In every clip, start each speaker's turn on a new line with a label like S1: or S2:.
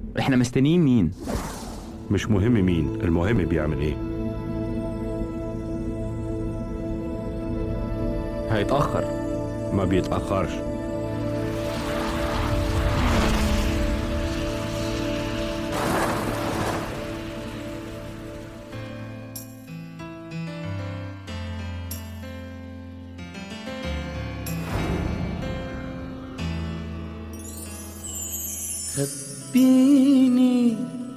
S1: احنا مستنيين مين
S2: مش مهم مين المهم بيعمل ايه
S1: هيتأخر
S2: ما بيتأخرش
S3: خبيني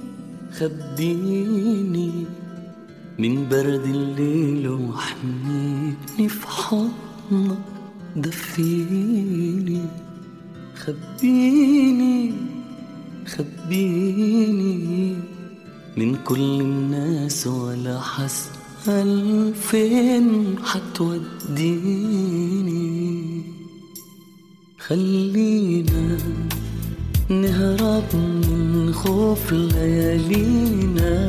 S3: خبيني من برد الليل وحنيني في حضنك دفيني خبيني خبيني من كل الناس ولا حسأل فين حتوديني خلينا نهرب من خوف ليالينا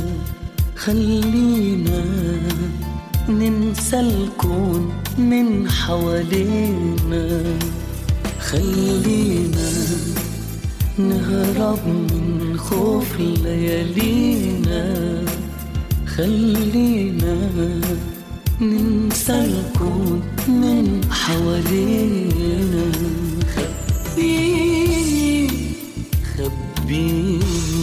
S3: خلينا ننسى الكون من حوالينا خلينا نهرب من خوف ليالينا خلينا ننسى الكون من حوالينا خبيني خبيني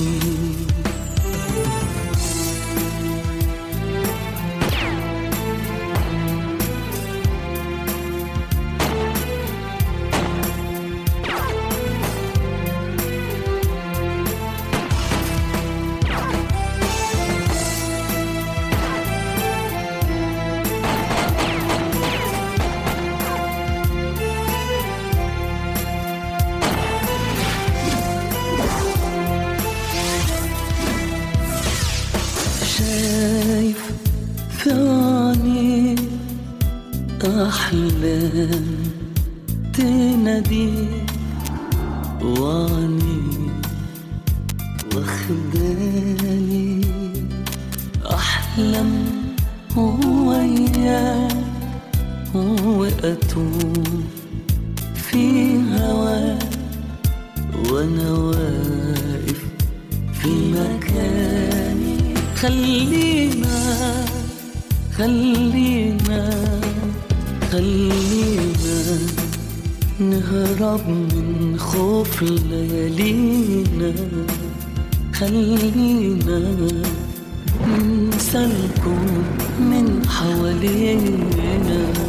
S3: شايف في عيني أحلام تنادي وعني واخداني أحلم وياك وأتوب في هواك وأنا واقف في مكاني خلينا خلينا خلينا نهرب من خوف ليالينا خلينا ننسى الكون من حوالينا